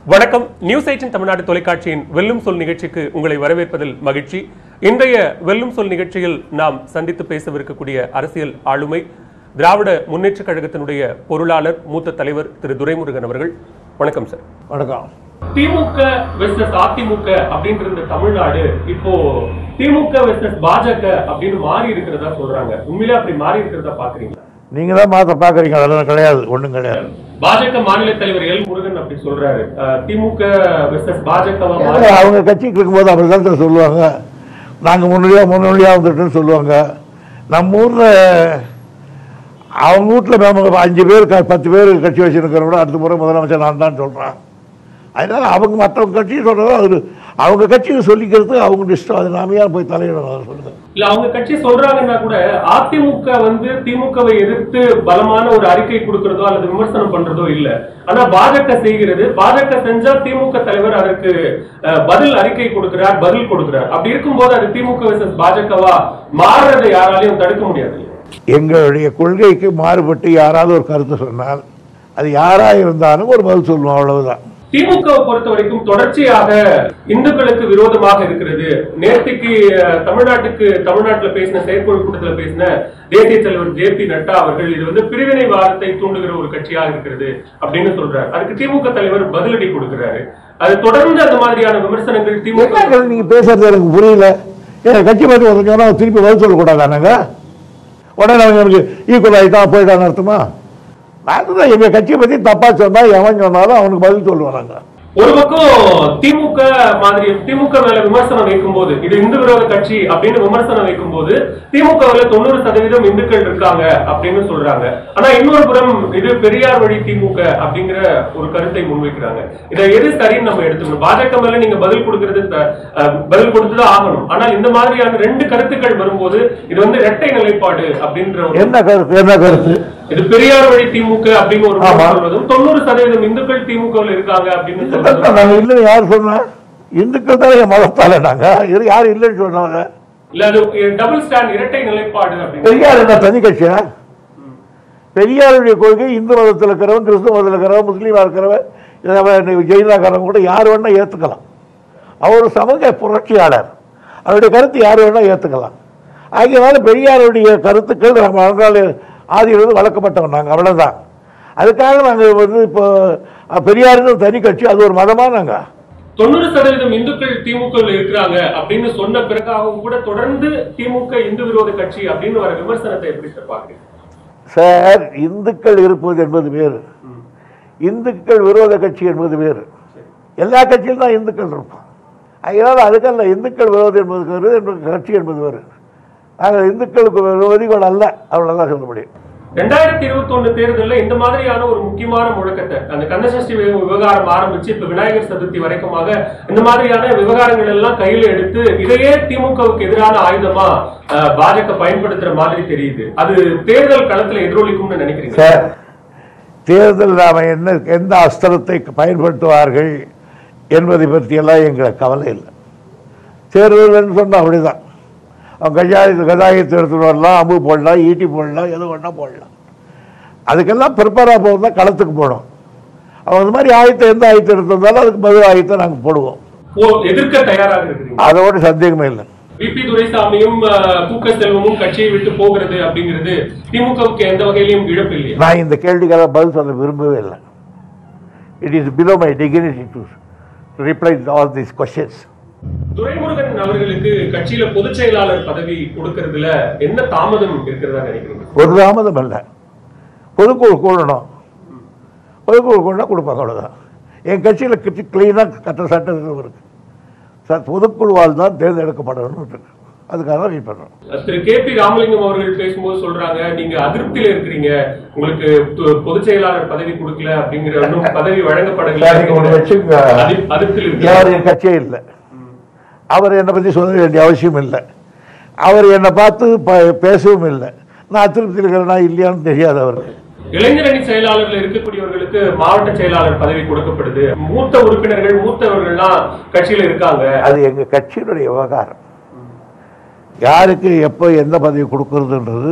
வணக்கம் news eighteen Tamil Nadu தொலைக்காட்சியின் வெல்லும் சொல் நிகழ்ச்சிக்கு உங்களை வரவேற்பதில் மகிழ்ச்சி இன்றைய வெல்லும் சொல் நிகழ்ச்சியில் நாம் சந்தித்து பேசவிருக்கக்கூடிய அரசியல் ஆளுமை திராவிட முன்னேற்றக் கழகத்தினுடைய பொருளாளர் மூத்த தலைவர் திரு துரைமுருகன் அவர்கள் வணக்கம் சார் வணக்கம் திமுக வெர்சஸ் அதிமுக அப்படின்ற இந்த தமிழ்நாடு இப்போ திமுக வெர்சஸ் பாஜக அப்படின்னு மாறி இருக்கிறதா சொல்றாங்க உண்மையிலே அப்படி மாறி இருக்கிறதா பாக்குறீங்களா நீங்கள் தான் மாற்ற பார்க்குறீங்க அதெல்லாம் கிடையாது ஒன்றும் கிடையாது பாஜக மாநில தலைவர் எல் முருகன் அப்படி சொல்றாரு அஹ், திமுக வெர்சஸ் பாஜகவா ஏன்னா, மாறி அவங்க கட்சிக்கு இருக்கும்போது அப்படி தான் சார் சொல்லுவாங்க நாங்கள் முன்னோடியாக முன்னோடியாக வந்துட்டோன்னு சொல்லுவாங்க நம்ம ஊரில் அவங்க வீட்டில் அஞ்சு பேர் க- பத்து பேர் கட்சி வச்சுருக்கிறவங்க அடுத்த முறை முதலமைச்சர் நான் தான் சொல்கிறான் அதனால் அவங்க மற்றவங்க கட்சி சொல்கிறது அது அவங்க கட்சியை சொல்லிக்கிறது அவங்க இஷ்டம் அது நாம ஏன் போய் தலையிடணும் அதை சொல்லுங்கள் இல்ல அவங்க கட்சி சொல்றாங்கன்னா கூட அதிமுக வந்து திமுகவை எதிர்த்து பலமான ஒரு அறிக்கை கொடுக்கிறதோ அல்லது விமர்சனம் பண்றதோ இல்ல ஆனா பாஜக செய்கிறது பாஜக செஞ்சா திமுக தலைவர் அதற்கு அஹ், பதில் அறிக்கை கொடுக்கிறார் பதில் கொடுக்கிறார் அப்படி இருக்கும்போது அது திமுக வெர்சஸ் பாஜகவா மாறுறதை யாராலையும் தடுக்க முடியாது எங்களுடைய கொள்கைக்கு மாறுபட்டு யாராவது ஒரு கருத்து சொன்னால் அது யாராக இருந்தாலும் ஒரு பதில் சொல்லுவோம் அவ்வளவுதான் திமுகவை பொறுத்த வரைக்கும் தொடர்ச்சியாக இந்துக்களுக்கு விரோதமாக இருக்கிறது நேர்த்திக்கு அஹ், தமிழ்நாட்டுக்கு தமிழ்நாட்டுல பேசின செயற்குழு கூட்டத்துல பேசின தேசிய தலைவர் ஜே பி நட்டா அவர்கள் இது வந்து பிரிவினைவாதத்தை தூண்டுகிற ஒரு கட்சியாக இருக்கிறது அப்படின்னு சொல்றாரு அதுக்கு திமுக தலைவர் பதிலடி கொடுக்கிறாரு அது தொடர்ந்து அந்த மாதிரியான விமர்சனங்கள் திமுக என்னங்க நீங்க பேசுறது எனக்கு புரியல ஏன் கட்சி பற்றி ஒருத்தன் சொன்னா திருப்பி பதில் சொல்லக்கூடாதானாங்க உடனே அவங்க எனக்கு ஈக்குவல் ஆகிட்டா போயிட்டான்னு அர்த்தமா அதுதான் எங்க கட்சியை பத்தி தப்பா சொன்னா எவன் சொன்னாலும் அவனுக்கு பதில் சொல்லுவோம் நாங்க ஒரு பக்கம் திமுக மாதிரி திமுக மேல விமர்சனம் வைக்கும்போது இது இந்து விரோத கட்சி அப்படின்னு விமர்சனம் வைக்கும்போது திமுகவுல தொண்ணூறு சதவீதம் இந்துக்கள் இருக்காங்க அப்படின்னு சொல்றாங்க ஆனா இன்னொரு புறம் இது பெரியார் வழி திமுக அப்படிங்கிற ஒரு கருத்தை முன்வைக்கிறாங்க இதை எது சரின்னு நம்ம எடுத்துக்கணும் பாஜக மேல நீங்க பதில் கொடுக்கறது த- அஹ், பதில் கொடுத்துதான் ஆகணும் ஆனால் இந்த மாதிரியான ரெண்டு கருத்துக்கள் வரும்போது இது வந்து இரட்டை நிலைப்பாடு அப்படின்ற ஒரு என்ன கருத்து என்ன கருத்து இது பெரியார் வழி திமுக அப்படின்னு ஒரு புறம் ஆமா. சொல்வதும் தொண்ணூறு சதவீதம் இந்துக்கள் திமுகவில் இருக்காங்க அப்படின்னு சொல்றதும் நாங்க இல்லைன்னு யார் சொன்னா இந்துக்கள் தான் என் மதத்தால நாங்க இது யார் இல்லைன்னு சொன்னாங்க இல்ல அது டபுள் ஸ்டாண்ட் இரட்டை நிலைப்பாடு அப்படின்னு பெரியார் என்ன தனி கட்சியா பெரியாருடைய கொள்கை இந்து மதத்தில் இருக்கிறவன் கிறிஸ்துவ மதத்தில் இருக்கிறவன் முஸ்லீமாக இருக்கிறவன் இதை ஜெயிலாக்காரன் கூட யார் வேணா ஏற்றுக்கலாம் அவர் சமூக புரட்சியாளர் அவருடைய கருத்து யார் வேணா ஏற்றுக்கலாம் ஆகையனால பெரியாருடைய கருத்துக்கள் நம்ம வாழ்நாள் ஆதியிலிருந்து வளர்க்கப்பட்டவன் நாங்கள் அவ்வளோதான் அதுக்காக நாங்கள் வந்து இப்போ அஹ், பெரியாருன்னு ஒரு தனி கட்சி அது ஒரு மதமா நாங்கள் தொண்ணூறு சதவீதம் இந்துக்கள் திமுக இருக்கிறாங்க அப்படின்னு சொன்ன பிறகாகவும் கூட தொடர்ந்து திமுக இந்து விரோத கட்சி அப்படின்னு வர விமர்சனத்தை எப்படி சார் பாக்குறீங்க சார் இந்துக்கள் இருப்பது என்பது வேறு இந்துக்கள் விரோத கட்சி என்பது வேறு எல்லா கட்சியிலும் தான் இந்துக்கள் இருப்போம் அதனால் அதுக்கல்ல இந்துக்கள் விரோதம் என்பது வேறு என்பது கட்சி என்பது வேறு நாங்கள் இந்துக்களுக்கு விரோதிகள் அல்ல அவ்வளோதான் சொல்ல முடியும் ரெண்டாயிரத்தி இருபத்தி ஒண்ணு தேர்தல்ல இந்த மாதிரியான ஒரு முக்கியமான முழக்கத்தை அந்த கந்தசஷ்டி வி- விவகாரம் ஆரம்பிச்சு இப்ப விநாயகர் சதுர்த்தி வரைக்குமாக இந்த மாதிரியான விவகாரங்கள் எல்லாம் கையில எடுத்து இதையே திமுகவுக்கு எதிரான ஆயுதமா அஹ், பாஜக பயன்படுத்துற மாதிரி தெரியுது அது தேர்தல் களத்துல எதிரொலிக்கும்னு நினைக்கிறீங்க சார் தேர்தல் நாம் என்ன எந்த அஸ்திரத்தை பயன்படுத்துவார்கள் என்பதை பற்றியெல்லாம் எங்களுக்கு கவலை இல்லை தேர்தல்னு சொன்னால் அப்படிதான் அவன் கஜாயத்து கதாயத்தை எடுத்துட்டு வரலாம் அம்பு போடலாம் ஈட்டி போடலாம் எது வேணா போடலாம் அதுக்கெல்லாம் ப்ரிப்பேராக போகிறது தான் களத்துக்கு போகணும் அவன் அந்த மாதிரி ஆயத்தை எந்த ஆயத்தை எடுத்து வந்தாலும் அதுக்கு பதில் ஆயத்தை நாங்கள் போடுவோம் ஓ, எதிர்க்க தயாராக இருக்கிறீங்க அதோட சந்தேகமே இல்லை விபி துரைசாமியும் அஹ், கூக்க செல்வமும் கட்சியை விட்டு போகிறது அப்படிங்கிறது திமுகவுக்கு எந்த வகையிலும் இழப்பு இல்லையா நான் இந்த கேள்விக்கெல்லாம் பதில் சொல்ல விரும்பவே இல்லை it is below my dignity to reply all these questions Duraimurugan அவர்களுக்கு கட்சியில பொதுச் செயலாளர் பதவி கொடுக்கறதுல என்ன தாமதம் இருக்கிறதா நினைக்கிறீங்க ஒரு தாமதம் அல்ல பொதுக்குழு கூடணும் பொதுக்குழு கூடனா கொடுப்பாங்க அவ்வளோதான் என் கட்சியில் கட்சி கிளீனாக கட்ட சட்டம் இருக்கு சார் பொதுக்குழுவால் தான் தேர்ந்தெடுக்கப்படணும்னு இருக்கு அதுக்காக தான் வெயிட் பண்ணுறோம் திரு கே பி ராமலிங்கம் அவர்கள் பேசும்போது சொல்றாங்க நீங்க அதிருப்தியில இருக்கிறீங்க உங்களுக்கு து- பொதுச் செயலாளர் பதவி கொடுக்கல அப்படிங்கிற இன்னும் பதவி வழங்கப்படவில்லை சார், நீங்க ஒண்ணு வச்சுக்கங்க. அதி- அதிருப்தியில் யார் இருக்கிறாங்க. என் கட்சியே இல்லை அவர் என்னை பற்றி சொல்ல வேண்டிய அவசியம் இல்லை அவர் என்னை பார்த்து ப- பேசவும் இல்லை நான் அதிருப்தியில் இருக்கிறேனா இல்லையான்னு தெரியாது அவருக்கு இளைஞரணி செயலாளர்ல இருக்கக்கூடியவர்களுக்கு மாவட்ட செயலாளர் பதவி கொடுக்கப்படுது மூத்த உறுப்பினர்கள் மூத்தவர்கள்லாம் கட்சியில இருக்காங்க அது எங்கள் கட்சியினுடைய விவகாரம் யாருக்கு எப்போ எந்த பதவி கொடுக்கறதுன்றது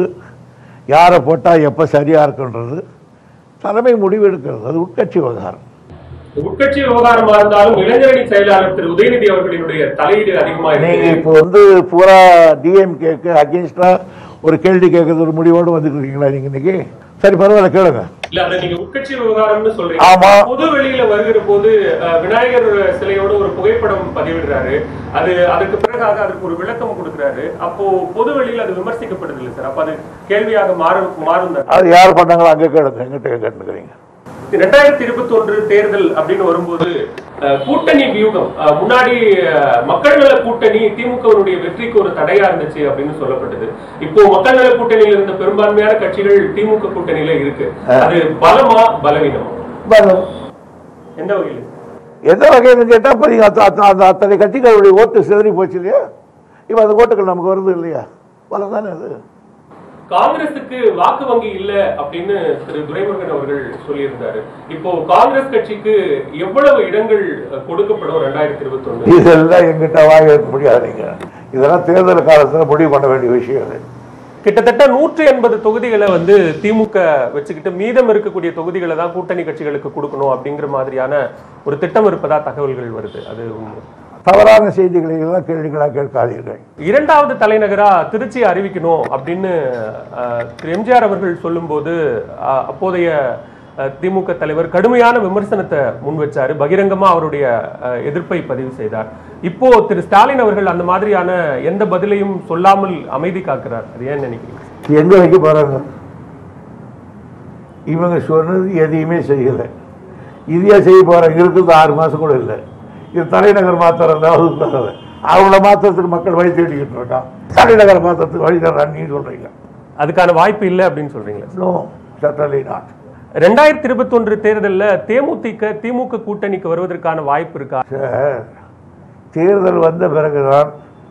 யாரை போட்டால் எப்போ சரியாக இருக்குன்றது தலைமை முடிவு எடுக்கிறது அது உட்கட்சி விவகாரம் உட்கட்சி விவகாரமா இருந்தாலும் இளைஞரணி செயலாளர் திரு உதயநிதி அவர்களினுடைய தலையீடு அதிகமா நீங்க இருக்கு இப்போ வந்து பூரா டிஎம்கேக்கு அகேன்ஸ்டா ஒரு கேள்வி கேட்கறது ஒரு முடிவோடு வந்துட்டு இருக்கீங்களா நீங்க இன்னைக்கு சரி பரவாயில்ல கேளுங்க இல்ல அதை நீங்க உட்கட்சி விவகாரம்னு சொல்றீங்க ஆமா. பொது வெளியில வருகிற போது அஹ், விநாயகர் சிலையோட ஒரு புகைப்படம் பதிவிடுறாரு அது அதுக்கு பிறகாக அதுக்கு ஒரு விளக்கம் கொடுக்கிறாரு அப்போ பொது வெளியில அது விமர்சிக்கப்படுது இல்லை சார் அப்ப அது கேள்வியாக மாறும் மாறும் தானே? அது யார் பண்ணாங்களோ அங்கே கேளுங்க எங்கிட்ட கேட்டுக்கிறீங்க ரெண்டாயிரத்தி இருபத்தி ஒன்று தேர்தல் அப்படின்னு வரும்போது அஹ், கூட்டணி வியூகம் அஹ், முன்னாடி அஹ், மக்கள் நல கூட்டணி திமுகவினுடைய வெற்றிக்கு ஒரு தடையா இருந்துச்சு அப்படின்னு சொல்லப்பட்டது இப்போ மக்கள் நல கூட்டணியில் இருந்த பெரும்பான்மையான கட்சிகள் திமுக கூட்டணியில இருக்கு அது பலமா பலவீனமா பலம். எந்த வகையில் எந்த வகைன்னு கேட்டால் இப்போ நீங்கள் அந்த அந்த அத்தனை கட்சிகளுடைய ஓட்டு சிதறி போச்சு இல்லையா இப்போ அந்த ஓட்டுகள் நமக்கு வருது இல்லையா பலம் தானே அது காங்கிரசுக்கு வாக்கு வங்கி இல்ல அப்படின்னு திரு துரைமுருகன் அவர்கள் சொல்லியிருந்தாரு இப்போ காங்கிரஸ் கட்சிக்கு எவ்வளவு இடங்கள் அஹ், கொடுக்கப்படும் ரெண்டாயிரத்தி இருபத்தி ஒண்ணு இதெல்லாம் எங்கிட்ட வாங்க வைக்க முடியாது நீங்கள் இதெல்லாம் தேர்தல் காலத்தில் முடிவு பண்ண வேண்டிய விஷயம் அது கிட்டத்தட்ட நூற்றி எண்பது தொகுதிகளை வந்து திமுக வச்சுக்கிட்டு மீதம் இருக்கக்கூடிய தொகுதிகளை தான் கூட்டணி கட்சிகளுக்கு கொடுக்கணும் அப்படிங்கிற மாதிரியான ஒரு திட்டம் இருப்பதா தகவல்கள் வருது அது உண்மை. தவறான செய்திகளை எல்லாம் கேள்விகளாக கேட்காதீர்கள் இரண்டாவது தலைநகரா திருச்சி அறிவிக்கணும் அப்படின்னு அஹ், திரு எம்ஜிஆர் அவர்கள் சொல்லும்போது அஹ், அப்போதைய அஹ், திமுக தலைவர் கடுமையான விமர்சனத்தை முன் வச்சாரு பகிரங்கமா அவருடைய அஹ், எதிர்ப்பை பதிவு செய்தார் இப்போ திரு ஸ்டாலின் அவர்கள் அந்த மாதிரியான எந்த பதிலையும் சொல்லாமல் அமைதி காக்கிறார் அது ஏன் நினைக்கிறீங்க எங்கே வைக்க போகிறாங்க இவங்க சொன்னது எதையுமே செய்யலை இதையா செய்ய போகிறாங்க இருக்கிறது ஆறு மாதம் கூட இல்லை இது தலைநகர் மாத்திரந்தாவது பரவாயில்ல அவங்கள மாத்திரத்துக்கு மக்கள் வழி தேடிக்கிட்டு இருக்கான் தலைநகர் மாத்திரத்துக்கு வழி தர்றான்னு நீ சொல்கிறீங்க அதுக்கான வாய்ப்பு இல்லை அப்படின்னு சொல்றீங்களா நோ சட்டலி நாட் ரெண்டாயிரத்தி இருபத்தி ஒன்று தேர்தலில் தேமுதிக திமுக கூட்டணிக்கு வருவதற்கான வாய்ப்பு இருக்கா சார் தேர்தல் வந்த பிறகுதான்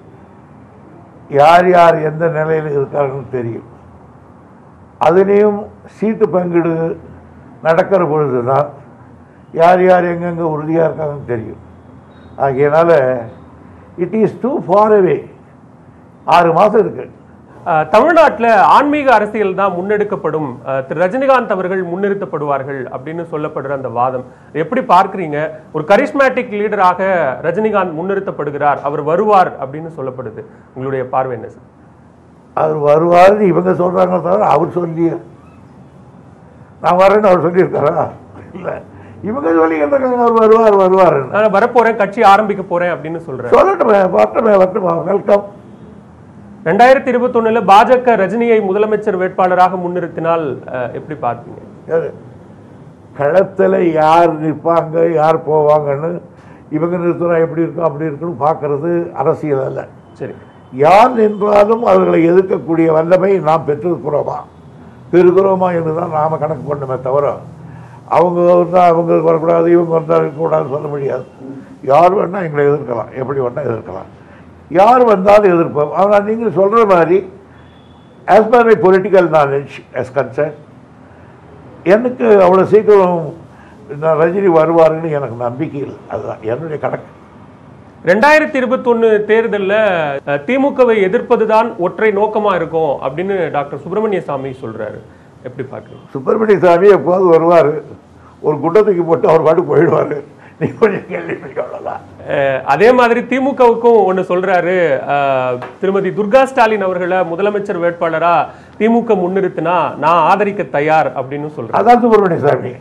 யார் யார் எந்த நிலையில் இருக்காங்கன்னு தெரியும் அதுலேயும் சீட்டு பங்கீடு நடக்கிற பொழுது தான் யார் யார் எங்கெங்கே உறுதியாக இருக்காங்கன்னு தெரியும் ஆகையினால it is too far away ஆறு மாதம் இருக்குது அஹ், தமிழ்நாட்டுல ஆன்மீக அரசியல் தான் முன்னெடுக்கப்படும் அஹ், திரு ரஜினிகாந்த் அவர்கள் முன்னிறுத்தப்படுவார்கள் அப்படின்னு சொல்லப்படுற அந்த வாதம் எப்படி பார்க்கறீங்க ஒரு கரிஸ்மேட்டிக் லீடராக ரஜினிகாந்த் முன்னிறுத்தப்படுகிறார் அவர் வருவார் அப்படின்னு சொல்லப்படுது உங்களுடைய பார்வை என்ன சார் அவர் வருவார்னு இவங்க சொல்கிறாங்க தவிர அவர் சொல்லியே நான் வரேன்னு அவர் சொல்லியிருக்காரா இல்லை இவங்க சொல்லிக்கிட்டு இருக்காங்க அவர் வருவார் வருவாருன்னு நான் வரப்போறேன் கட்சி ஆரம்பிக்க போறேன் அப்படின்னு சொல்றேன் சொல்லட்டுமே வரட்டுமே வரட்டுமா வெல்கம் ரெண்டாயிரத்தி இருபத்தி பாஜக ரஜினியை முதலமைச்சர் வேட்பாளராக முன்னிறுத்தினால் அஹ், எப்படி பார்ப்பீங்க யாரு களத்தில் யார் நிற்பாங்க யார் போவாங்கன்னு இவங்க நிறுத்தினா எப்படி இருக்கும் அப்படி இருக்குன்னு பார்க்கறது அரசியல் அல்ல சரி யார் நின்றாலும் அவர்களை எதிர்க்கக்கூடிய வல்லமை நாம் பெற்றிருக்கிறோமா பெறுகிறோமா என்று தான் நாம் கணக்கு பண்ணணுமே தவிர அவங்க வந்தால் அவங்களுக்கு வரக்கூடாது இவங்க வந்தால் இருக்கக்கூடாதுன்னு சொல்ல முடியாது யார் வேணால் எங்களை எதிர்க்கலாம் எப்படி வேணால் எதிர்க்கலாம் யார் வந்தாலும் எதிர்ப்போம் ஆனால் நீங்கள் சொல்கிற மாதிரி as per my political knowledge as concern எனக்கு அவ்வளோ சீக்கிரம் நான் ரஜினி வருவாருன்னு எனக்கு நம்பிக்கை இல்லை அதுதான் என்னுடைய கணக்கு ரெண்டாயிரத்தி இருபத்தி ஒன்னு தேர்தலில் திமுகவை எதிர்ப்பதுதான் ஒற்றை நோக்கமா இருக்கும் அப்படின்னு டாக்டர் சுப்பிரமணிய சாமி சொல்றாரு எப்படி பார்க்குறீங்க சுப்பிரமணிய சாமி எப்போது வருவார் ஒரு குட்டத்துக்கு போட்டு அவர் பாட்டு போயிடுவார் நீ கொஞ்சம் கேள்வி அவ்வளோதான் அஹ், அதே மாதிரி திமுகவுக்கும் ஒன்னு சொல்றாரு அஹ், திருமதி துர்கா ஸ்டாலின் அவர்களை முதலமைச்சர் வேட்பாளரா திமுக முன்னிறுத்தினா நான் ஆதரிக்க தயார் அப்படின்னு சொல்றாரு அதான் சுப்பிரமணிய சாமி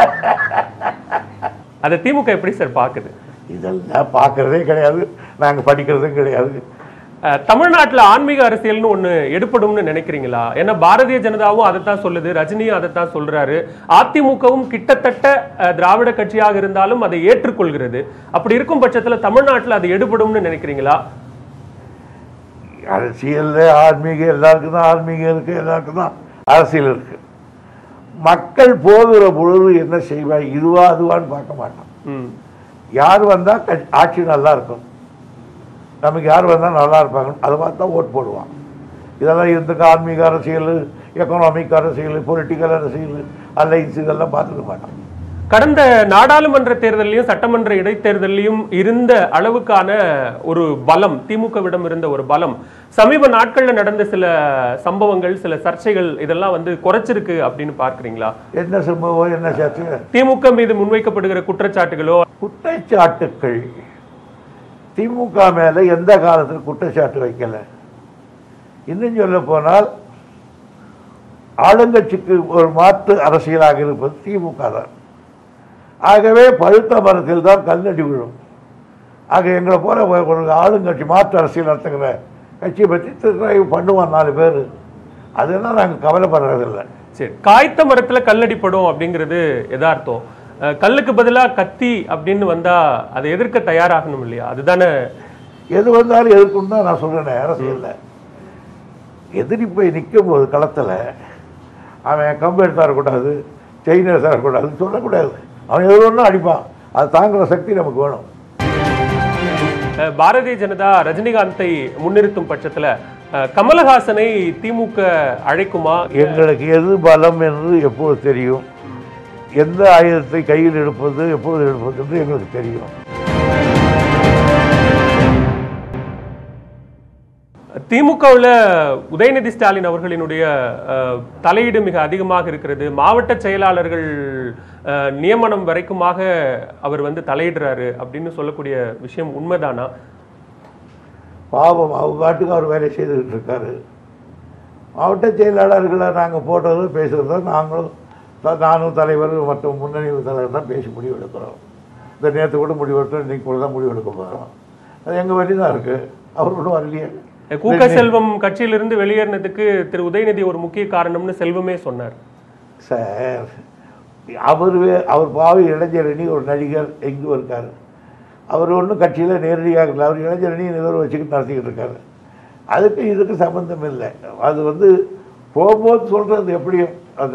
அதை திமுக எப்படி சார் பாக்குது இதெல்லாம் பார்க்கறதே கிடையாது நாங்கள் படிக்கிறதும் கிடையாது அஹ், தமிழ்நாட்டுல ஆன்மீக அரசியல்னு ஒண்ணு எடுப்படும்னு நினைக்கிறீங்களா ஏன்னா பாரதிய ஜனதாவும் அதைத்தான் சொல்லுது ரஜினியும் அதைத்தான் சொல்றாரு அதிமுகவும் கிட்டத்தட்ட அஹ், திராவிட கட்சியாக இருந்தாலும் அதை ஏற்றுக்கொள்கிறது அப்படி இருக்கும் பட்சத்துல தமிழ்நாட்டுல அது எடுபடும்னு நினைக்கிறீங்களா அரசியலில் ஆன்மீகம் எல்லாருக்கும் தான் ஆன்மீகம் இருக்குது எல்லாருக்கும் தான் அரசியல் இருக்குது மக்கள் போகிற பொழுது என்ன செய்வாய் இதுவா அதுவான்னு பார்க்க மாட்டோம் ம் யார் வந்தால் ஆட்சி நல்லா இருக்கும் நமக்கு யார் வந்தால் நல்லா இருப்பாங்க அதை பார்த்து தான் ஓட் போடுவான் இதெல்லாம் இருந்துக்கு ஆன்மீக அரசியல் எக்கனாமிக் அரசியல் பொலிட்டிக்கல் அரசியல் அலைன்ஸ் இதெல்லாம் பார்த்துக்க மாட்டோம் கடந்த நாடாளுமன்ற தேர்தலையும் சட்டமன்ற இடைத்தேர்தலையும் இருந்த அளவுக்கான ஒரு பலம் திமுகவிடம் இருந்த ஒரு பலம் சமீப நாட்கள்ல நடந்த சில சம்பவங்கள் சில சர்ச்சைகள் இதெல்லாம் வந்து குறைச்சிருக்கு அப்படின்னு பார்க்கறீங்களா என்ன சம்பவம் என்ன சர்ச்சை திமுக மீது முன்வைக்கப்படுகிற குற்றச்சாட்டுகளோ குற்றச்சாட்டுக்கள் திமுக மேல எந்த காலத்தில் குற்றச்சாட்டு வைக்கல இன்னும் சொல்ல போனால் ஆளுங்கட்சிக்கு ஒரு மாற்று அரசியலாக இருப்பது திமுக தான் ஆகவே பழுத்த மரத்தில் தான் கல்லடி விழும் ஆக எங்களை போல ஒரு- ஒரு ஆளுங்கட்சி மாற்று அரசியல் நடத்துகிற கட்சியை பற்றி திருநாய்வு பண்ணுவான் நாலு பேர் அதெல்லாம் நாங்கள் கவலைப்படுறதில்லை சரி காய்த்த மரத்துல கல்லடிப்படும் அப்படிங்கிறது எதார்த்தம் அஹ், கல்லுக்கு பதிலா கத்தி அப்படின்னு வந்தா அதை எதிர்க்க தயாராகணும் இல்லையா அதுதானே எது வந்தாலும் எதிர்க்கணும் தான் நான் சொல்கிறேன் அரசியலில் எதிரி போய் நிற்கும் போது களத்தில் அவன் கம்பு எடுத்து தரக்கூடாது செயின் எடுத்து தரக்கூடாதுன்னு சொல்லக்கூடாது அவன் எது ஒன்றும் அடிப்பான் அது தாங்குற சக்தி நமக்கு வேணும் அஹ், பாரதிய ஜனதா ரஜினிகாந்தை முன்னிறுத்தும் பட்சத்துல அஹ், கமலஹாசனை திமுக அழைக்குமா எங்களுக்கு எது பலம் என்று எப்போது தெரியும் எந்த ஆயுதத்தை கையில் எடுப்பது எப்போது எடுப்பது என்று எங்களுக்கு தெரியும் திமுகவுல உதயநிதி ஸ்டாலின் அவர்களினுடைய அஹ், தலையீடு மிக அதிகமாக இருக்கிறது மாவட்ட செயலாளர்கள் அஹ், நியமனம் வரைக்குமாக அவர் வந்து தலையிடுறாரு அப்படின்னு சொல்லக்கூடிய விஷயம் உண்மைதானா பாவம் அவங்க பாட்டுக்கு அவர் வேலை செய்துக்கிட்டு இருக்காரு மாவட்ட செயலாளர்களை நாங்கள் போட்டது பேசுகிறதோ நாங்களும் த- நானும் தலைவர் மற்ற முன்னணி தலைவர் தான் பேசி முடிவு எடுக்கிறோம் இந்த நேற்று கூட முடிவு எடுத்தோம் இன்னைக்கு கூட தான் முடிவு எடுக்க போகிறோம் அது எங்கள் வழி தான் இருக்குது அவர் கூட வரலையே கூக்க செல்வம் கட்சியிலிருந்து வெளியேறினதுக்கு திரு உதயநிதி ஒரு முக்கிய காரணம்னு செல்வமே சொன்னார் சார் அவர் வே- அவர் பாவி இளைஞரணி ஒரு நடிகர் எங்கேயும் இருக்கார் அவர் ஒன்றும் கட்சியில் நேரடியாக இல்லை அவர் இளைஞரணி ஏதோ வச்சுக்கிட்டு நடத்திக்கிட்டு இருக்காரு அதுக்கு இதுக்கு சம்மந்தம் இல்லை அது வந்து போகும்போது சொல்கிறது எப்படியும் அது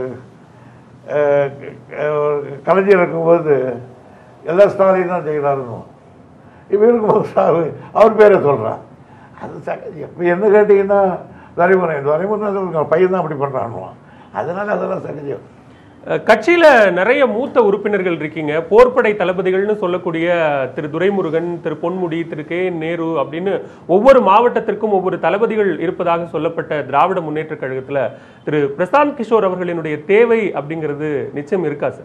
அஹ், அஹ், கலைஞர் இருக்கும்போது எல்லா ஸ்டாலின் தான் செய்கிறாருன்னு இப்போ இருக்கும்போது ஸ்டாலின் அவர் பேரை சொல்கிறான் அது சகஜம் இப்போ என்ன கேட்டிங்கன்னா துரைமுருகன் துரைமுருகன் பையன் தான் அப்படி பண்ணுறான்னுவான் அதனால் அதெல்லாம் சகஜம் அஹ் கட்சியில நிறைய மூத்த உறுப்பினர்கள் இருக்கீங்க போர்ப்படை தளபதிகள்னு சொல்லக்கூடிய திரு துரைமுருகன் திரு பொன்முடி திரு கே என். நேரு அப்படின்னு ஒவ்வொரு மாவட்டத்திற்கும் ஒவ்வொரு தளபதிகள் இருப்பதாக சொல்லப்பட்ட திராவிட முன்னேற்ற கழகத்துல திரு பிரசாந்த் கிஷோர் அவர்களினுடைய தேவை அப்படிங்கிறது நிச்சயம் இருக்கா சார்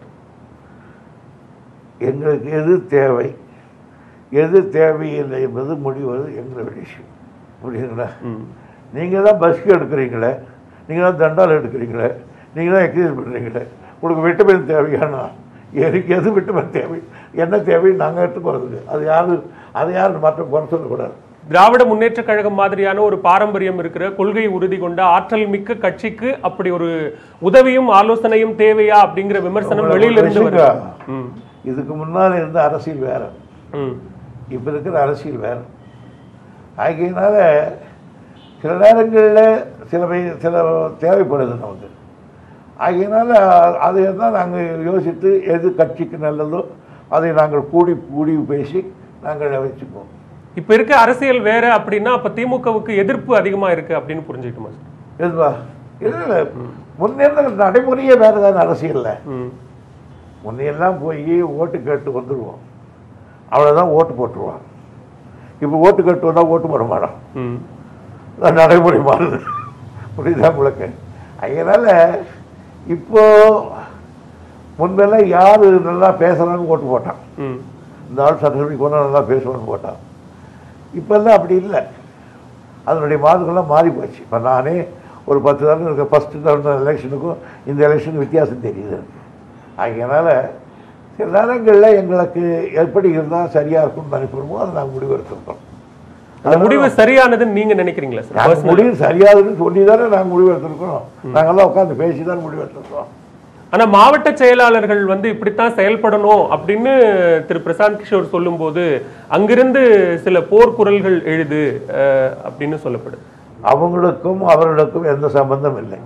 எங்களுக்கு எது தேவை எது தேவையில்லை என்பது முடிவது எங்களோட விஷயம் புரியுதுங்களா ம். நீங்கள் தான் பஸ்க்கு எடுக்கிறீங்களே நீங்கள் தான் தண்டால் எடுக்கிறீங்களே நீங்கள் தான் எக்ஸசைஸ் பண்ணுறீங்களே உங்களுக்கு விட்டமின் தேவையானா எனக்கு எது விட்டமின் தேவை என்ன தேவை நாங்கள் எடுத்துக்கிறது அது யாரு அதை யாரும் மற்ற குறை சொல்லக்கூடாது திராவிட முன்னேற்ற கழகம் மாதிரியான ஒரு பாரம்பரியம் இருக்கிற கொள்கை உறுதி கொண்ட ஆற்றல் மிக்க கட்சிக்கு அப்படி ஒரு உதவியும் ஆலோசனையும் தேவையா அப்படிங்கிற விமர்சனம் வெளியில இருந்து வருது ம். இதுக்கு முன்னால் இருந்த அரசியல் வேற ம். இப்போ இருக்கிற அரசியல் வேறு ஆகையினால சில நேரங்களில் சில வை- சில தேவைப்படுது நமக்கு ஆகையினால அதை தான் நாங்கள் யோசித்து எது கட்சிக்கு நல்லதோ அதை நாங்கள் கூடி கூடி பேசி நாங்கள் வச்சுப்போம் இப்ப இருக்க அரசியல் வேற அப்படின்னா அப்ப திமுகவுக்கு எதிர்ப்பு அதிகமா இருக்கு அப்படின்னு புரிஞ்சுக்கிட்டுமா சார் எதுவா இல்லை இல்லை முன்னேற நடைமுறையே வேறு தானே அரசியலில் ம். முன்னையெல்லாம் போய் ஓட்டு கேட்டு வந்துடுவோம் அவ்வளோதான் ஓட்டு போட்டுருவான் இப்போ ஓட்டு கேட்டு வந்தால் ஓட்டு போட மாட்டோம் ம். அதான் நடைமுறை மாறுது புரியுதா உங்களுக்கு அதனால் இப்போ முன்பெல்லாம் யார் நல்லா பேசுகிறான்னு ஓட்டு போட்டான் ம். இந்த ஆள் சட்டசபைக்கு போனால் நல்லா பேசுவான்னு போட்டான் இப்போல்லாம் அப்படி இல்லை அதனுடைய மாதங்கள்லாம் மாறி போச்சு இப்போ நானே ஒரு பத்து தடவை இருக்க ஃபஸ்ட்டு நடந்த எலெக்ஷனுக்கும் இந்த எலெக்ஷனுக்கும் வித்தியாசம் தெரியுது எனக்கு அதனால் சில நேரங்களில் எங்களுக்கு எப்படி இருந்தால் சரியாக இருக்கும்னு நினைப்போமோ அதை நாங்கள் முடிவு எடுத்துருக்கோம் அந்த முடிவு சரியானதுன்னு நீங்க நினைக்கிறீங்களா சார் நாங்கள் Personally? முடிவு சரியாதுன்னு சொல்லி தானே நாங்கள் முடிவு எடுத்திருக்கோம் நாங்கள்லாம் உட்காந்து பேசி தான் முடிவு எடுத்திருக்கோம் ஆனா மாவட்ட செயலாளர்கள் வந்து இப்படித்தான் செயல்படணும் அப்படின்னு திரு பிரசாந்த் கிஷோர் சொல்லும்போது அங்கிருந்து சில போர்க்குரல்கள் எழுது அஹ், அப்படின்னு சொல்லப்படுது அவங்களுக்கும் அவர்களுக்கும் எந்த சம்பந்தம் இல்லை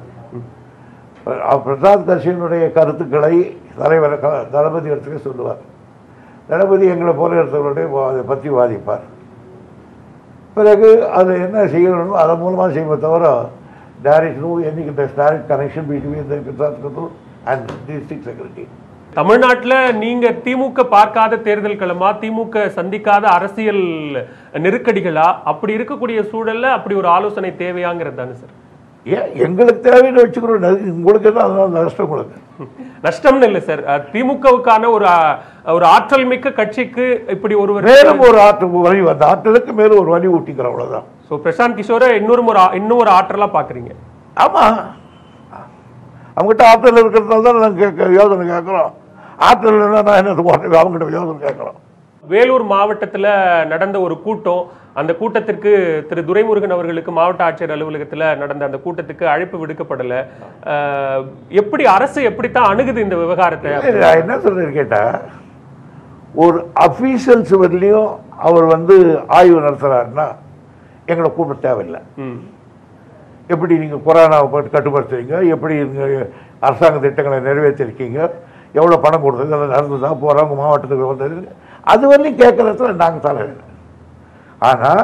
அஹ் பிரசாத் கட்சியினுடைய கருத்துக்களை தலைவர் க- தளபதி இடத்துக்கு சொல்லுவார் தளபதி எங்களை போல இடத்தவர்களுடைய அதை பற்றி வாதிப்பார் பிறகு அது என்ன செய்யணுமோ அதன் மூலமாக செய்வோம் தவிர direct no any direct connection between the Prasad Kathur and district secretary தமிழ்நாட்டுல நீங்க திமுக பார்க்காத தேர்தல் களமா திமுக சந்திக்காத அரசியல் நெருக்கடிகளா அப்படி இருக்கக்கூடிய சூழல்ல அப்படி ஒரு ஆலோசனை தேவையாங்கிறது தானே சார் ஏன் எங்களுக்கு தேவைன்னு வச்சுக்கிறோம் அது உங்களுக்கு என்ன அதனால நஷ்டம் உங்களுக்கு நஷ்டம்னு இல்லை சார் அஹ், திமுகவுக்கான ஒரு அஹ், ஒரு ஆற்றல் மிக்க கட்சிக்கு இப்படி ஒருவர் மேலும் ஒரு ஆற்று வழி அந்த ஆற்றலுக்கு மேலும் ஒரு வழி ஊட்டிக்கிறோம் அவ்வளவுதான் ஸோ பிரசாந்த் கிஷோரை இன்னொரு ஒரு ஆ- இன்னும் ஒரு ஆற்றலா பாக்குறீங்க ஆமா அவங்ககிட்ட ஆற்றல் இருக்கிறதுனால தான் நாங்கள் கேட்க யோசனை கேட்குறோம் ஆற்றல் இல்லைன்னா நான் என்ன போட்டு அவங்ககிட்ட யோசனை கேட்குறோம் வேலூர் மாவட்டத்துல நடந்த ஒரு கூட்டம் அந்த கூட்டத்திற்கு திரு துரைமுருகன் அவர்களுக்கு மாவட்ட ஆட்சியர் அலுவலகத்துல நடந்த அந்த கூட்டத்துக்கு அழைப்பு விடுக்கப்படல அஹ், எப்படி அரசு எப்படித்தான் அணுகுது இந்த விவகாரத்தை இல்ல, நான் என்ன சொல்றேன்னு கேட்டா ஒரு அஃபீஷியல்ஸ் வரலையும் அவர் வந்து ஆய்வு நடத்துறாருன்னா எங்களை கூப்பிட தேவையில்லை ம். எப்படி நீங்கள் கொரோனாவை போட்டு கட்டுப்படுத்துறீங்க எப்படி நீங்க அரசாங்க திட்டங்களை நிறைவேற்றிருக்கீங்க எவ்வளோ பணம் கொடுத்தது எல்லாம் நடந்ததா போகிறவங்க மாவட்டத்துக்கு வந்தது அது வரலையும் கேட்குறதுல நாங்கள் தலைவர் ஆனால்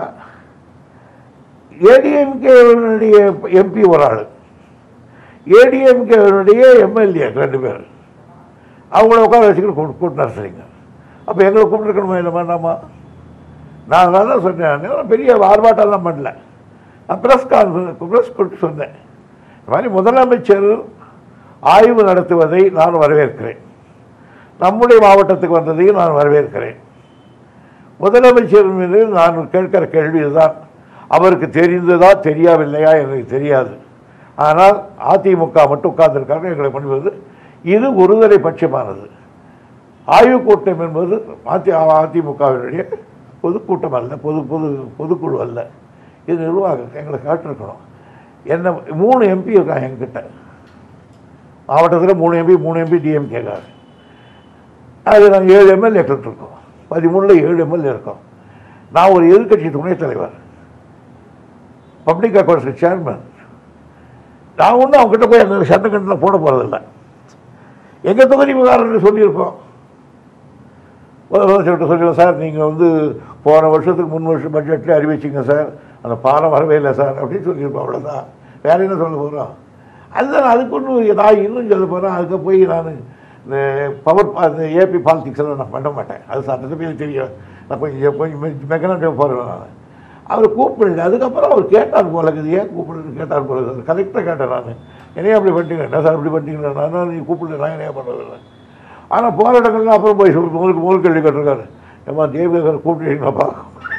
ஏடிஎம்கேனுடைய எம்பி ஒரு ஆள் ஏடிஎம்கேனுடைய எம்எல்ஏ ரெண்டு பேர் அவங்கள உட்கார வச்சுக்கிட்டு கூட்டு கூட்டு நடத்துறீங்க அப்போ எங்களை கூப்பிட்டுருக்கணுமா இல்லை வேண்டாமா நான் தான் சொன்னேன் நான் பெரிய ஆர்ப்பாட்டம்லாம் பண்ணல நான் ப்ரெஸ் கான்ஃபரன்ஸ் ப்ரெஸ் கூட்டு சொன்னேன் இந்த மாதிரி முதலமைச்சர் ஆய்வு நடத்துவதை நான் வரவேற்கிறேன் நம்முடைய மாவட்டத்துக்கு வந்ததையும் நான் வரவேற்கிறேன் முதலமைச்சர் மீது நான் கேட்கிற கேள்வி இதுதான் அவருக்கு தெரிந்ததா தெரியாவில்லையா எனக்கு தெரியாது ஆனால் அதிமுக மட்டும் உட்கார்ந்திருக்காங்க எங்களை பண்ணுவது இது ஒருதலை பட்சமானது ஆய்வுக் கூட்டம் என்பது அதி அதிமுகவினுடைய பொதுக்கூட்டம் அல்ல பொது பொது பொதுக்குழு அல்ல இது நிர்வாகம் எங்களை காட்டிருக்கணும் என்ன மூணு எம்பி இருக்காங்க எங்கிட்ட மாவட்டத்தில் மூணு எம்பி மூணு எம்பி டிஎம்கேக்காரு அது நாங்கள் ஏழு எம்எல்ஏக்கள் இருக்கோம் பதிமூணில் ஏழு எம்எல்ஏ இருக்கோம் நான் ஒரு எதிர்க்கட்சி துணைத் தலைவர் பப்ளிக் அக்கௌண்ட்ஸ் சேர்மன் நான் ஒன்றும் அவங்ககிட்ட போய் அந்த சட்டக்கட்டில் போட போகிறதில்ல எங்கள் தொகுதி விவகாரம்னு சொல்லியிருக்கோம் முதலமைச்சர்கிட்ட சொல்லிடுவோம் சார் நீங்கள் வந்து போன வருஷத்துக்கு முன் வருஷம் பட்ஜெட்டில் அறிவிச்சிங்க சார் அந்த பாலம் வரவே இல்லை சார் அப்படின்னு சொல்லியிருப்போம் அவ்வளோதான் வேற என்ன சொல்ல போகிறோம் அதுதான் அதுக்கு ஒன்றும் நான் இன்னும் சொல்ல போகிறேன் அதுக்கு போய் நான் இந்த பவர் அந்த ஏபி பாலிடிக்ஸ் எல்லாம் நான் பண்ண மாட்டேன் அது சட்டத்தை தெரியும் நான் கொஞ்சம் கொஞ்சம் மெக்கனாட்டிவ் போகிறேன் நான் அவர் கூப்பிடல அதுக்கப்புறம் அவர் கேட்டார் போல இருக்குது ஏன் கூப்பிடுன்னு கேட்டார் போல இருக்குது கரெக்டாக கேட்டேன் நான் என்னையா அப்படி பண்ணிட்டீங்க என்ன சார் அப்படி பண்ணிட்டீங்க நான் நீ கூப்பிடல நான் என்னையா பண்ணுறதில்லை ஆனால் போகிற இடங்கள்லாம் அப்புறம் போய் சொல்லி உங்களுக்கு முதல் கேள்வி கேட்டிருக்காரு ஏமா தேவகர் கூப்பிட்டீங்களாப்பா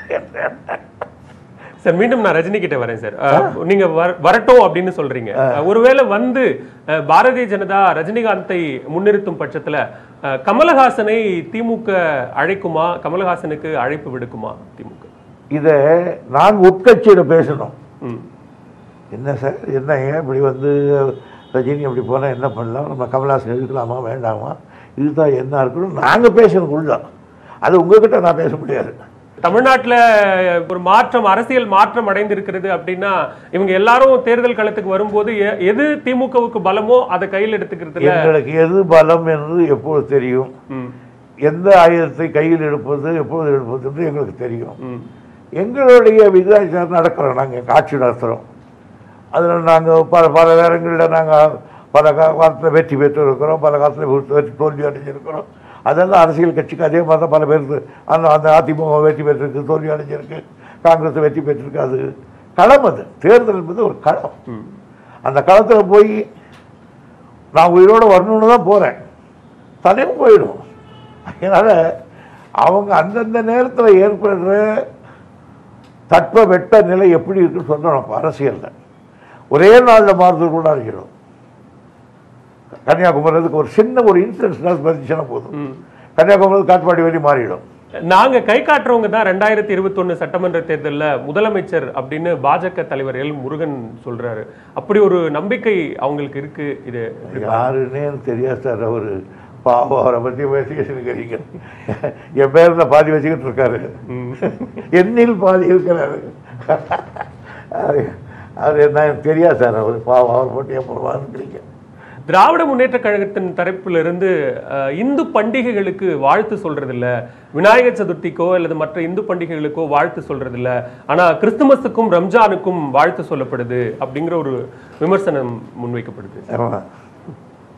சார் மீண்டும் நான் ரஜினி கிட்ட வரேன் சார் அஹ், நீங்க வர- வரட்டும் அப்படின்னு சொல்றீங்க அஹ், ஒருவேளை வந்து அஹ், பாரதிய ஜனதா ரஜினிகாந்தை முன்னிறுத்தும் பட்சத்துல அஹ், கமலஹாசனை திமுக அழைக்குமா கமலஹாசனுக்கு அழைப்பு விடுக்குமா திமுக இதை நான் உட்கட்சியில் பேசணும் ம். என்ன சார் என்ன ஏன் இப்படி வந்து ரஜினி அப்படி போனால் என்ன பண்ணலாம் நம்ம கமல்ஹாசன் எடுக்கலாமா வேண்டாமா இதுதான் என்ன இருக்கணும் நாங்கள் பேசணும் உள்ள அது உங்ககிட்ட நான் பேச முடியாது தமிழ்நாட்டுல ஒரு மாற்றம் அரசியல் மாற்றம் அடைந்திருக்கிறது அப்படின்னா இவங்க எல்லாரும் தேர்தல் களத்துக்கு வரும்போது எ- எது திமுகவுக்கு பலமோ அதை கையில் எடுத்துக்கிறதுல எங்களுக்கு எது பலம் என்று எப்போது தெரியும் ம், எந்த ஆயுதத்தை கையில் எடுப்பது எப்போது எடுப்பது என்று எங்களுக்கு தெரியும் ம், எங்களுடைய விகிதாச்சாரம் நடக்கிறோம் நாங்கள் காட்சி நடத்துகிறோம் அதில் நாங்கள் பல பல நேரங்களில் நாங்கள் பல கா- காலத்தில் வெற்றி பெற்று இருக்கிறோம் பல காலத்தில் வெற்றி தோல்வி அடைஞ்சிருக்கிறோம் அதெல்லாம் அரசியல் கட்சிக்கு அதே மாதிரி தான் பல பேருக்கு அந்த அந்த அதிமுக வெற்றி பெற்றிருக்கு தோல்வி அடைஞ்சிருக்கு காங்கிரஸ் வெற்றி பெற்றிருக்கு அது களம் அது தேர்தல் என்பது ஒரு களம் ம். அந்த களத்தில் போய் நான் உயிரோடு வரணும்னு தான் போகிறேன் தலையும் போயிடும் அதனால் அவங்க அந்தந்த நேரத்தில் ஏற்படுற தட்ப வெட்ட நிலை எப்படி இருக்குன்னு சொல்லணும் அரசியலில் ஒரே நாளில் மாறுதல் கூட இருக்கிறோம் கன்னியாகுமரிக்கு ஒரு சின்ன ஒரு இன்சிடென்ட்ஸ் பதிச்சுன்னா போதும் ம். கன்னியாகுமரி காட்பாடி வழி மாறிடும் நாங்க கை காட்டுறவங்க தான் ரெண்டாயிரத்தி இருபத்தொன்னு சட்டமன்ற தேர்தல்ல முதலமைச்சர் அப்படின்னு பாஜக தலைவர் எல் முருகன் சொல்றாரு அப்படி ஒரு நம்பிக்கை அவங்களுக்கு இருக்கு இது யாருன்னே எனக்கு தெரியாது சார் அவர் பாவம் அவரை பற்றி பேசிக்கிறீங்க என் பேரில் பாதி வச்சுக்கிட்டு இருக்காரு என்னில் பாதி இருக்கிறாரு அவர் அவர் என்ன எனக்கு தெரியாது சார் அவர் பாவம் அவர் போட்டு எப்போ வாழ்ந்துக்கிறீங்க திராவிட முன்னேற்ற கழகத்தின் தரப்பிலிருந்து இருந்து அஹ், இந்து பண்டிகைகளுக்கு வாழ்த்து சொல்றது இல்ல விநாயகர் சதுர்த்திக்கோ அல்லது மற்ற இந்து பண்டிகைகளுக்கோ வாழ்த்து சொல்றது இல்ல ஆனா கிறிஸ்துமஸுக்கும் ரம்ஜானுக்கும் வாழ்த்து சொல்லப்படுது அப்படிங்கிற ஒரு விமர்சனம் முன்வைக்கப்படுது ஆமா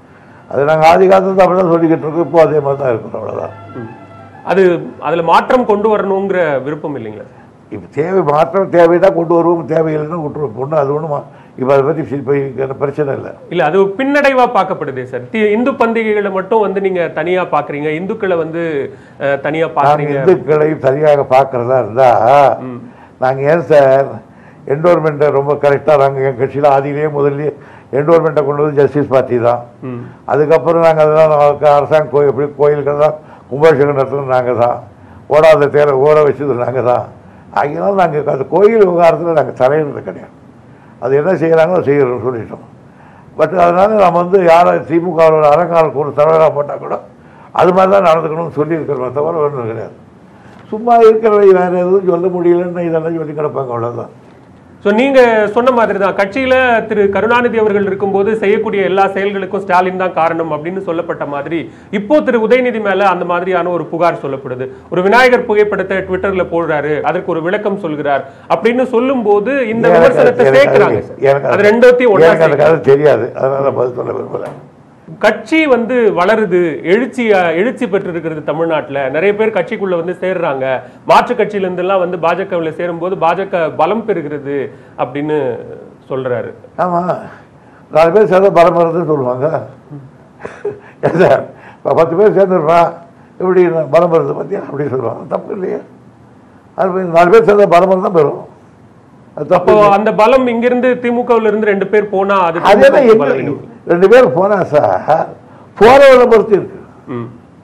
அது நாங்கள் ஆதி காலத்துல அப்படி தான் சொல்லிக்கிட்டு இருக்கோம் இப்போ அதே மாதிரி தான் இருக்கிறோம் அவ்வளோதான் ம். அது அதுல மாற்றம் கொண்டு வரணுங்கிற விருப்பம் இல்லைங்களா இப்போ தேவை மாற்றம் தேவைன்னா கொண்டு வருவோம் தேவையில்லைன்னா விட்டுருவோம் பொண்ணு அது ஒன்றும் இப்போ அதை பற்றி இப்போ இங்க பிரச்சனை இல்லை இல்ல அது பின்னடைவா பார்க்கப்படுதே சார் தி- இந்து பண்டிகைகளை மட்டும் வந்து நீங்க தனியா பாக்குறீங்க இந்துக்களை வந்து அஹ், தனியா நாங்கள் பாக்குறீங்க இந்துக்களையும் சரியாக பார்க்குறதா இருந்தால் ம். நாங்கள் ஏன் சார் என்டோர்மெண்ட்டை ரொம்ப கரெக்டாக நாங்கள் எங்கள் கட்சியில் ஆதியிலேயே முதல்லயே என்டோர்மெண்ட்டை கொண்டு வந்து ஜஸ்டிஸ் பார்ட்டி தான் ம். அதுக்கப்புறம் நாங்கள் அதெல்லாம் நமக்கு அரசாங்க கோயில் எப்படி கோயில்கள் தான் கும்பாபிஷேகம் நடத்துறது நாங்கள் தான் ஓடாத தேரை ஓட வச்சது நாங்கள் தான் ஆகியனால நாங்கள் அந்த கோயில் விவகாரத்தில் நாங்கள் தலையிடுறது கிடையாது அது என்ன செய்கிறாங்களோ செய்கிறோம் சொல்லிட்டோம் பட் அதனால நம்ம வந்து யாரை திமுகவோட அரங்காலுக்கு ஒரு தலைவராக போட்டால் கூட அது மாதிரி தான் நடந்துக்கணும்னு சொல்லியிருக்கிறோம் தவிர ஒன்றும் கிடையாது சும்மா இருக்கிறவை வேறு எதுவும் சொல்ல முடியலன்னு இதெல்லாம் சொல்லி கிடப்பாங்க அவ்வளோதான் ஸோ நீங்க சொன்ன மாதிரி தான் கட்சியில திரு கருணாநிதி அவர்கள் இருக்கும்போது செய்யக்கூடிய எல்லா செயல்களுக்கும் ஸ்டாலின் தான் காரணம் அப்படின்னு சொல்லப்பட்ட மாதிரி இப்போ திரு உதயநிதி மேல அந்த மாதிரியான ஒரு புகார் சொல்லப்படுது ஒரு விநாயகர் புகைப்படத்தை ட்விட்டர்ல போடுறாரு அதற்கு ஒரு விளக்கம் சொல்கிறார் அப்படின்னு சொல்லும்போது இந்த எனக்கு அது- விமர்சனத்தை எனக்கு சேர்க்கிறாங்க அது- சார். எனக்கு அது ரெண்டத்தையும் ஒண்ணா எனக்கு அந்த கதை தெரியாது அதனால பதில் சொல்ல விரும்பல கட்சி வந்து வளருது எழுச்சி எழுச்சி பெற்று இருக்கிறது தமிழ்நாட்டுல நிறைய பேர் கட்சிக்குள்ள வந்து சேர்றாங்க மாற்று கட்சியில இருந்தெல்லாம் வந்து பாஜகவில் சேரும்போது பாஜக பலம் பெறுகிறது அப்படின்னு சொல்றாரு ஆமாம் நாலு பேர் சேர்ந்தா பலம் வருதுன்னு சொல்லுவாங்க ஏன் சார் இப்போ பத்து பேர் சேர்ந்துருப்பான் எப்படி பலம் வருது பத்தியா அப்படி சொல்லுவாங்க தப்பு இல்லையா அது போய் நாலு பேர் சேர்ந்தா பலம் தான் பெறும் அது தப்பு அப்போ அந்த பலம் இங்கிருந்து திமுகவுல இருந்து ரெண்டு பேர் போனா அது அதே தான் திமுக எங்க பலம் இல்லை. ரெண்டு பேர் போனா சார் போறவரை பொறுத்து இருக்கு ம்.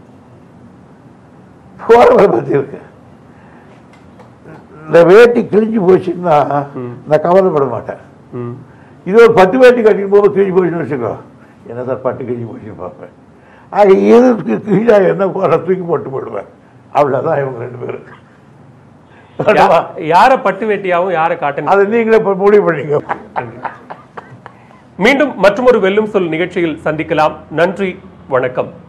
போறவரை பொறுத்து இருக்கு இந்த வேட்டி கிழிஞ்சு போச்சுன்னா நான் கவலைப்பட மாட்டேன் ம். இது ஒரு பட்டு வேட்டி கட்டிட்டு போக கிழிஞ்சு போச்சுன்னு வச்சுக்கோ என்ன சார் பட்டு கிழிஞ்சு போச்சுன்னு பார்ப்பேன் ஆக எதுக்கு கீழே என்ன போற தூக்கி போட்டு போடுவேன் அவ்வளோதான் இவங்க ரெண்டு பேரும் யா- யார பட்டு வேட்டியாவும் யார காட்டன் அதை நீங்களே இப்போ முடிவு பண்ணீங்க மீண்டும் மற்றொரு வெல்லும் சொல் நிகழ்ச்சியில் சந்திக்கலாம் நன்றி வணக்கம்